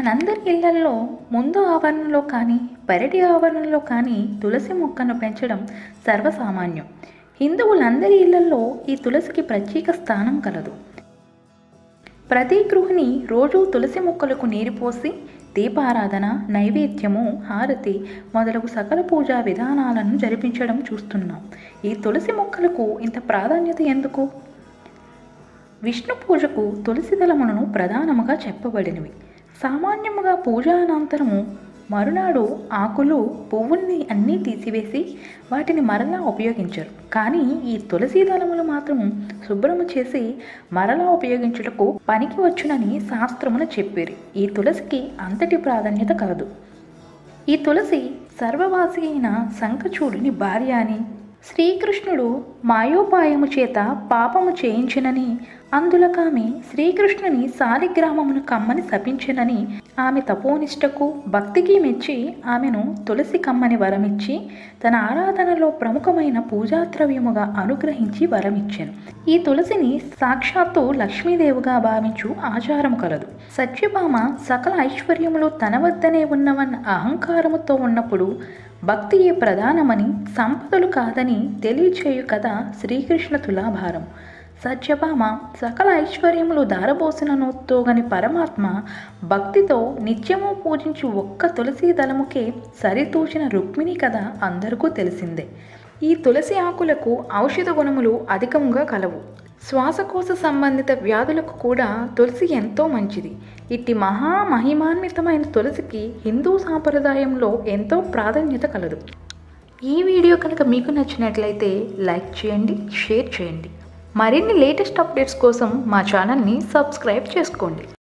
మనందరి ఇళ్లల్లో ముందు ఆవరణలో కానీ పెరటి ఆవరణలో కానీ తులసి మొక్కను పెంచడం సర్వసామాన్యం హిందువులందరి ఇళ్లల్లో ఈ తులసికి ప్రత్యేక స్థానం కలదు ప్రతి గృహిణి రోజు తులసి మొక్కలకు నీరు పోసి దీపారాధన నైవేద్యము హారతి మొదలగు సకల పూజా విధానాలను జరిపించడం చూస్తున్నాం ఈ తులసి మొక్కలకు ఇంత ప్రాధాన్యత ఎందుకు విష్ణు పూజకు తులసి దళములను ప్రధానముగా చెప్పబడినవి సామాన్యముగా పూజ అనంతరము మరునాడు ఆకులు పువ్వుల్ని అన్నీ తీసివేసి వాటిని మరలా ఉపయోగించరు కానీ ఈ తులసి దళములు మాత్రం శుభ్రము చేసి మరలా ఉపయోగించుటకు పనికి వచ్చునని శాస్త్రమున చెప్పిరి ఈ తులసికి అంతటి ప్రాధాన్యత కలదు ఈ తులసి సర్వవాసి అయిన శంఖచూడుని భార్య అని శ్రీకృష్ణుడు మాయోపాయము చేత పాపము చేయించినని అందులకామె శ్రీకృష్ణుని సాలిగ్రామమును కమ్మని శపించినని ఆమె తపోనిష్టకు భక్తికి మెచ్చి ఆమెను తులసి కమ్మని వరమిచ్చి తన ఆరాధనలో ప్రముఖమైన పూజాద్రవ్యముగా అనుగ్రహించి వరమిచ్చాను ఈ తులసిని సాక్షాత్తు లక్ష్మీదేవిగా భావించు ఆచారము కలదు సత్యభామ సకల ఐశ్వర్యములు తన వద్దనే ఉన్నవన్న అహంకారముతో ఉన్నప్పుడు భక్తియే ప్రధానమని సంపదలు కాదని తెలియచేయు కదా శ్రీకృష్ణ తులాభారం సత్యభామ సకల ఐశ్వర్యములు దారబోసిన నోత్తోగని పరమాత్మ భక్తితో నిత్యము పూజించు ఒక్క తులసి దళముకే సరితూచిన రుక్మిణి కథ అందరికీ తెలిసిందే ఈ తులసి ఆకులకు ఔషధ గుణములు అధికంగా కలవు శ్వాసకోశ సంబంధిత వ్యాధులకు కూడా తులసి ఎంతో మంచిది ఇట్టి మహా మహిమాన్వితమైన తులసికి హిందూ సాంప్రదాయంలో ఎంతో ప్రాధాన్యత కలదు ఈ వీడియో కనుక మీకు నచ్చినట్లయితే లైక్ చేయండి షేర్ చేయండి మరిన్ని లేటెస్ట్ అప్డేట్స్ కోసం మా ఛానల్ని సబ్స్క్రైబ్ చేసుకోండి